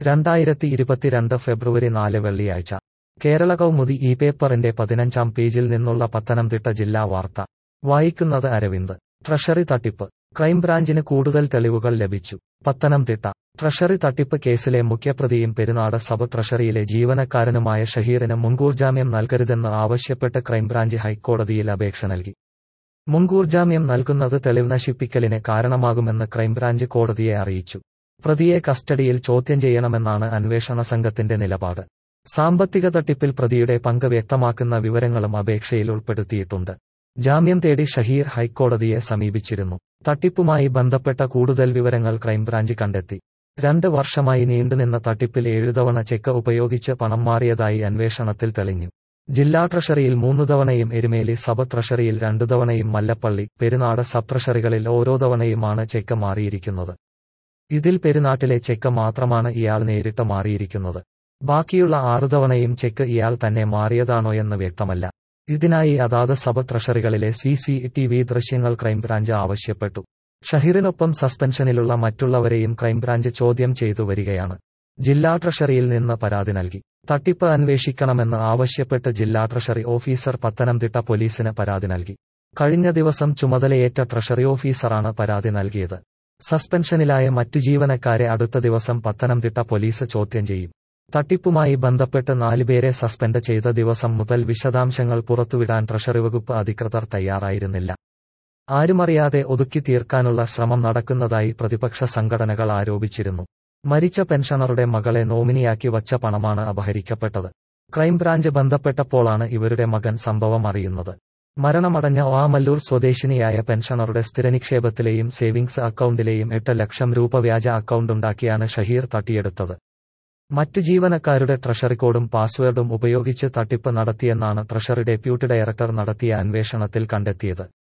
രണ്ടായിരത്തി ഇരുപത്തിരണ്ട് ഫെബ്രുവരി നാല് വെള്ളിയാഴ്ച കേരള കൗമുദി ഈ പേപ്പറിന്റെ പതിനഞ്ചാം പേജിൽ നിന്നുള്ള പത്തനംതിട്ട ജില്ലാ വാർത്ത വായിക്കുന്നത് അരവിന്ദ് ട്രഷറി തട്ടിപ്പ് ക്രൈംബ്രാഞ്ചിന് കൂടുതൽ തെളിവുകൾ ലഭിച്ചു പത്തനംതിട്ട ട്രഷറി തട്ടിപ്പ് കേസിലെ മുഖ്യപ്രതിയും പെരുന്നാട് സബ് ട്രഷറിയിലെ ജീവനക്കാരനുമായ ഷഹീറിന് മുൻകൂർ ജാമ്യം നൽകരുതെന്ന് ആവശ്യപ്പെട്ട് ക്രൈംബ്രാഞ്ച് ഹൈക്കോടതിയിൽ അപേക്ഷ നൽകി മുൻകൂർ ജാമ്യം നൽകുന്നത് തെളിവ് നശിപ്പിക്കലിന് കാരണമാകുമെന്ന് ക്രൈംബ്രാഞ്ച് കോടതിയെ അറിയിച്ചു പ്രതിയെ കസ്റ്റഡിയിൽ ചോദ്യം ചെയ്യണമെന്നാണ് അന്വേഷണ സംഘത്തിന്റെ നിലപാട് സാമ്പത്തിക തട്ടിപ്പിൽ പ്രതിയുടെ പങ്ക് വ്യക്തമാക്കുന്ന വിവരങ്ങളും അപേക്ഷയിൽ ഉൾപ്പെടുത്തിയിട്ടുണ്ട് ജാമ്യം തേടി ഷഹീർ ഹൈക്കോടതിയെ സമീപിച്ചിരുന്നു തട്ടിപ്പുമായി ബന്ധപ്പെട്ട കൂടുതൽ വിവരങ്ങൾ ക്രൈംബ്രാഞ്ച് കണ്ടെത്തി രണ്ട് വർഷമായി നീണ്ടുനിന്ന തട്ടിപ്പിൽ ഏഴുതവണ ചെക്ക് ഉപയോഗിച്ച് പണം മാറിയതായി അന്വേഷണത്തിൽ തെളിഞ്ഞു ജില്ലാ ട്രഷറിയിൽ മൂന്നു തവണയും എരുമേലി സബ് ട്രഷറിയിൽ രണ്ടു തവണയും മല്ലപ്പള്ളി പെരുന്നാട് സബ് ട്രഷറികളിൽ ഓരോ തവണയുമാണ് ചെക്ക് മാറിയിരിക്കുന്നത് ഇതിൽ പെരുന്നാട്ടിലെ ചെക്ക് മാത്രമാണ് ഇയാൾ നേരിട്ട് മാറിയിരിക്കുന്നത് ബാക്കിയുള്ള ആറു തവണയും ചെക്ക് ഇയാൾ തന്നെ മാറിയതാണോയെന്ന് വ്യക്തമല്ല ഇതിനായി അതാത് സബ് ട്രഷറികളിലെ സി സി ടി വി ദൃശ്യങ്ങൾ ക്രൈംബ്രാഞ്ച് ആവശ്യപ്പെട്ടു ഷഹീറിനൊപ്പം സസ്പെൻഷനിലുള്ള മറ്റുള്ളവരെയും ക്രൈംബ്രാഞ്ച് ചോദ്യം ചെയ്തു വരികയാണ് ജില്ലാ ട്രഷറിയിൽ നിന്ന് പരാതി നൽകി തട്ടിപ്പ് അന്വേഷിക്കണമെന്ന് ആവശ്യപ്പെട്ട് ജില്ലാ ട്രഷറി ഓഫീസർ പത്തനംതിട്ട പോലീസിന് പരാതി നൽകി കഴിഞ്ഞ ദിവസം ചുമതലയേറ്റ ട്രഷറി ഓഫീസറാണ് പരാതി നൽകിയത് സസ്പെൻഷനിലായ മറ്റു ജീവനക്കാരെ അടുത്ത ദിവസം പത്തനംതിട്ട പോലീസ് ചോദ്യം ചെയ്യും തട്ടിപ്പുമായി ബന്ധപ്പെട്ട് നാലുപേരെ സസ്പെൻഡ് ചെയ്ത ദിവസം മുതൽ വിശദാംശങ്ങൾ പുറത്തുവിടാൻ ട്രഷറി വകുപ്പ് അധികൃതർ തയ്യാറായിരുന്നില്ല ആരുമറിയാതെ ഒതുക്കി തീർക്കാനുള്ള ശ്രമം നടക്കുന്നതായി പ്രതിപക്ഷ സംഘടനകൾ ആരോപിച്ചിരുന്നു മരിച്ച പെൻഷനറുടെ മകളെ നോമിനിയാക്കി വച്ച പണമാണ് അപഹരിക്കപ്പെട്ടത് ക്രൈംബ്രാഞ്ച് ബന്ധപ്പെട്ടപ്പോഴാണ് ഇവരുടെ മകൻ സംഭവം അറിയുന്നത് മരണമടഞ്ഞ ഓമല്ലൂർ സ്വദേശിനിയായ പെൻഷനറുടെ സ്ഥിരനിക്ഷേപത്തിലെയും സേവിങ്സ് അക്കൗണ്ടിലെയും എട്ട് ലക്ഷം രൂപ വ്യാജ അക്കൗണ്ടുണ്ടാക്കിയാണ് ഷഹീർ തട്ടിയെടുത്തത് മറ്റു ജീവനക്കാരുടെ ട്രഷറി കോഡും പാസ്വേഡും ഉപയോഗിച്ച് തട്ടിപ്പ് നടത്തിയെന്നാണ് ട്രഷറി ഡെപ്യൂട്ടി ഡയറക്ടർ നടത്തിയ അന്വേഷണത്തിൽ കണ്ടെത്തിയത്